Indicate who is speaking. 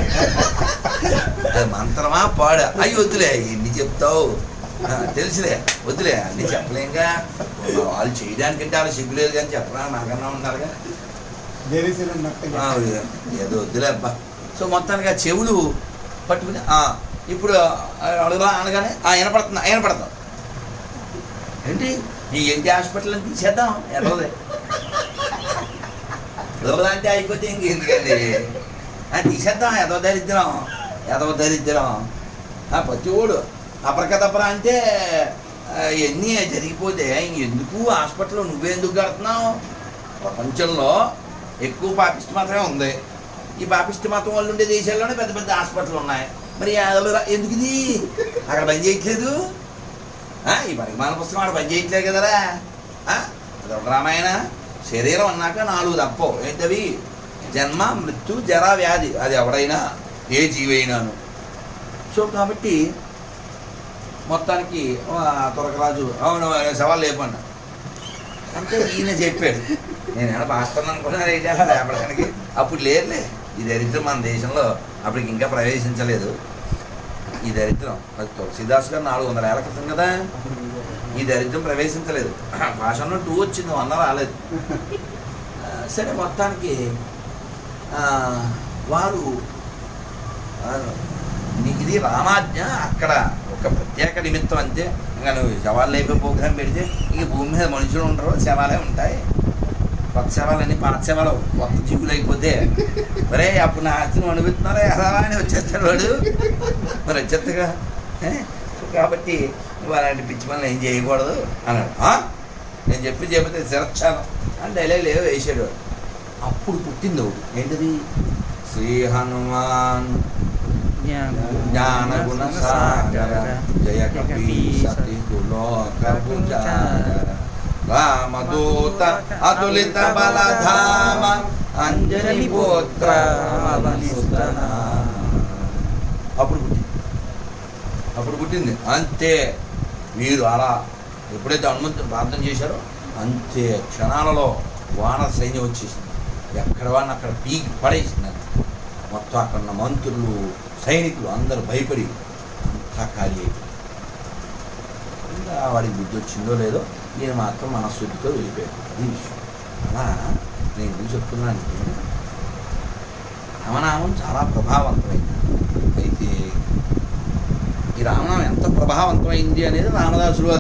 Speaker 1: అది మంత్రమా పాడ అయ్యి వద్దులే ఎన్ని చెప్తావు ఆ, తెలుసులే వద్దులే అన్ని చెప్పలేంగా వాళ్ళు చేయడానికంటే వాళ్ళు సిగ్గులేదు కానీ చెప్పరా నాకన్నా ఉన్నారుగా
Speaker 2: దేరీసీలు ఉన్నట్టుగా.
Speaker 1: ఆ, ఏదో వద్దులే అబ్బా సో మొత్తానికి ఆ చెవులు పట్టుకుని ఆ, ఇప్పుడు అడుగులా అనగానే ఆ వినపడుతుంది ఆ, వినపడతాం ఏంటి ఈ ఏంటి హాస్పిటల్ అని తీసేద్దాం ఎర్రదే ఎర్రదా అంటే అయిపోతే ఇంకెందుకండి ఆ, తీసేద్దాం ఎదవ దరిద్రం ఎదవ దరిద్రం ఆ, పతివాడు అపరకదపరా అంటే ఆ, ఇవన్నీ జరిగిపోతే ఎందుకు హాస్పిటల్లో నువ్వెందుకు కడుతున్నావు ప్రపంచంలో ఎక్కువ పాపిస్ట్ మాత్రమే ఉంది ఈ పాపిస్ట్ మతం వాళ్ళు ఉండే దేశాల్లోనే పెద్ద పెద్ద హాస్పిటల్ ఉన్నాయి మరి యాదవులు రా- ఎందుకు ఇది అక్కడ పని చేయట్లేదు ఆ, ఈ పరిమాణ పుస్తకం అక్కడ పని చేయట్లేదు కదరా ఆ, అదొక రామాయణ శరీరం అన్నాక నాలుగు తప్పవు ఏంటవి జన్మ మృత్యు జరా వ్యాధి అది ఎవడైనా ఏ జీవైనాను సో కాబట్టి మొత్తానికి ఆ, తురకరాజు అవును సవాల్ లేపన్నా అంటే ఈయన చెప్పాడు నేను ఏమైనా పాస్తాను అనుకున్నాను ఏంటి అలా లేపడానికి అప్పుడు లేదులే ఈ దరిద్రం మన దేశంలో అప్పటికి ఇంకా ప్రవేశించలేదు ఈ దరిద్రం అది తులసిదాస్ గారు నాలుగు వందల ఏళ్ళ క్రితం కదా ఈ దరిద్రం ప్రవేశించలేదు భాషలో టూ వచ్చింది వంద రాలేదు ఆ, సరే మొత్తానికి ఆ, వారు ఆ, నీకు ఇది రామాజ్ఞ అక్కడ ఒక ప్రత్యేక నిమిత్తం అంతే ఇంకా నువ్వు శవాలు అయిపోయి ప్రోగ్రాం పెడితే ఇంక భూమి మీద మనుషులు ఉండరు శవాలే ఉంటాయి కొత్త శవాలని పాత శవాలు కొత్త జీవులు అయిపోతే మరే అప్పుడు నా ఆస్తిని అనిపిస్తున్నారా ఎలా అని వచ్చేస్తాడు వాడు మరి వచ్చేత్తగా ఏ? కాబట్టి నువ్వు అలాంటి పిచ్చి పనులు ఏం చేయకూడదు అన్నాడు "ఆ? నేను చెప్పి చెబితే శిరచ్చాను అని డైలాగ్ లేవో వేసాడు వాడు. అప్పుడు పుట్టింది ఒకటి ఏంటిది శ్రీ హనుమాన్ జ్ఞాన గుణ సాగర జయ కపీ సతి రామదూత అతులిత బలధామ అంజని పుత్ర వనసుతన. అప్పుడు పుట్టింది అప్పుడు పుట్టింది అంతే మీరు అలా ఎప్పుడైతే హనుమంతుడు ప్రార్థన చేశారో అంతే క్షణాలలో వానర సైన్యం వచ్చేసింది ఎక్కడ వాడిని అక్కడ పీకి పడేసింది అది. మొత్తం అక్కడ ఉన్న మంత్రులు సైనికులు అందరూ భయపడి అంతా ఖాళీ అయిపోయింది ఇంకా వాడికి బుద్ధి వచ్చిందో లేదో నేను మాత్రం మనస్సుతో వెళ్ళిపోయాను అది విషయం అలా నేను ఎందుకు చెప్తున్నానంటే రామనామం చాలా ప్రభావవంతమైంది అయితే ఈ రామనామం ఎంత ప్రభావవంతమైంది అనేది రామదాసుడు